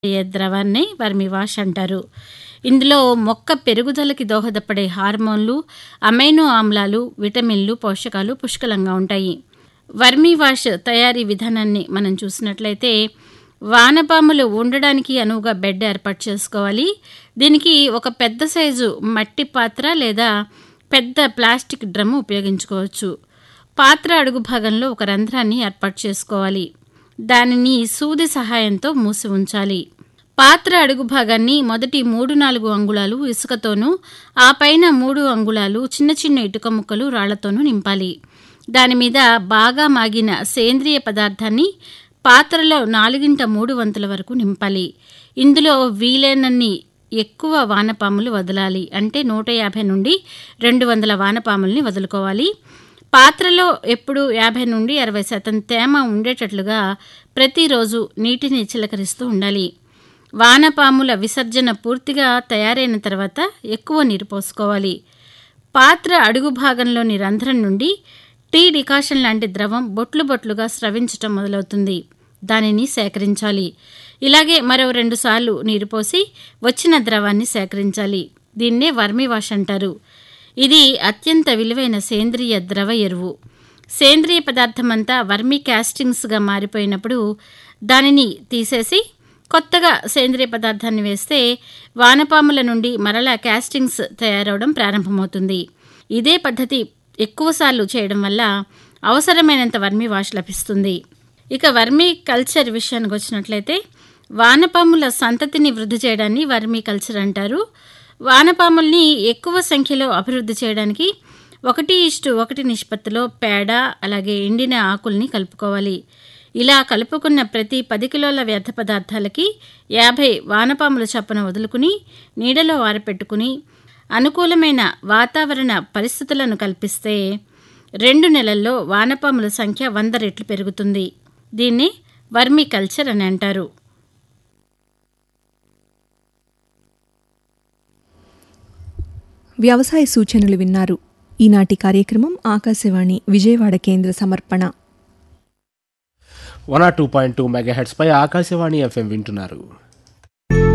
అయ్యే ద్రవాన్ని వర్మి వాష్ అంటారు ఇందులో మొక్క పెరుగుదలకి దోహదపడే హార్మోన్లు అమైనో ఆమ్లాలు విటమిన్లు పోషకాలు పుష్కలంగా ఉంటాయి వర్మీ వాష్ తయారీ విధానాన్ని మనం చూసినట్లయితే వానపాములు ఉండడానికి అనువుగా బెడ్ ఏర్పాటు చేసుకోవాలి దీనికి ఒక పెద్ద సైజు మట్టి పాత్ర లేదా పెద్ద ప్లాస్టిక్ డ్రమ్ ఉపయోగించుకోవచ్చు పాత్ర అడుగు భాగంలో ఒక రంధ్రాన్ని ఏర్పాటు చేసుకోవాలి దానిని సూది సహాయంతో మూసి ఉంచాలి పాత్ర అడుగు భాగాన్ని మొదటి మూడు నాలుగు అంగుళాలు ఇసుకతోనూ ఆ పైన మూడు అంగుళాలు చిన్న చిన్న ఇటుక ముక్కలు రాళ్లతోనూ నింపాలి దాని మీద బాగా మాగిన సేంద్రియ పదార్థాన్ని పాత్రలో నాలుగింట మూడు వంతుల వరకు నింపాలి ఇందులో వీలైనన్ని ఎక్కువ వానపాములు వదలాలి అంటే నూట యాభై నుండి రెండు వందల వానపాముల్ని వదులుకోవాలి పాత్రలో ఎప్పుడు యాభై నుండి అరవై శాతం తేమ ఉండేటట్లుగా ప్రతిరోజు నీటిని చిలకరిస్తూ ఉండాలి వానపాముల విసర్జన పూర్తిగా తయారైన తర్వాత ఎక్కువ నీరు పోసుకోవాలి పాత్ర అడుగు భాగంలోని రంధ్రం నుండి టీ డికాషన్ లాంటి ద్రవం బొట్లు బొట్లుగా స్రవించటం మొదలవుతుంది దానిని సేకరించాలి ఇలాగే మరో రెండు సార్లు నీరు పోసి వచ్చిన ద్రవాన్ని సేకరించాలి దీన్నే వర్మి వాష్ అంటారు ఇది అత్యంత విలువైన సేంద్రియ ద్రవ ఎరువు సేంద్రియ పదార్థమంతా వర్మి క్యాస్టింగ్స్గా మారిపోయినప్పుడు దానిని తీసేసి కొత్తగా సేంద్రియ పదార్థాన్ని వేస్తే వానపాముల నుండి మరలా క్యాస్టింగ్స్ తయారవడం ప్రారంభమవుతుంది ఇదే పద్ధతి ఎక్కువసార్లు చేయడం వల్ల అవసరమైనంత వర్మి వాష్ లభిస్తుంది ఇక వర్మీ కల్చర్ విషయానికి వచ్చినట్లయితే వానపాముల సంతతిని వృద్ధి చేయడాన్ని వర్మీ కల్చర్ అంటారు వానపాముల్ని ఎక్కువ సంఖ్యలో అభివృద్ధి చేయడానికి ఒకటి ఇష్టు ఒకటి నిష్పత్తిలో పేడ అలాగే ఎండిన ఆకుల్ని కలుపుకోవాలి ఇలా కలుపుకున్న ప్రతి పది కిలోల వ్యర్థ పదార్థాలకి యాభై వానపాముల చప్పున వదులుకుని నీడలో ఆరపెట్టుకుని అనుకూలమైన వాతావరణ పరిస్థితులను కల్పిస్తే రెండు నెలల్లో వానపాముల సంఖ్య వంద రెట్లు పెరుగుతుంది దీన్ని వర్మీ కల్చర్ అని అంటారు వ్యవసాయ సూచనలు విన్నారు ఈనాటి కార్యక్రమం ఆకాశవాణి విజయవాడ కేంద్ర సమర్పణ one R two point two megahertz పై ఆకాశవాణి ఎఫ్ఎం వింటున్నారు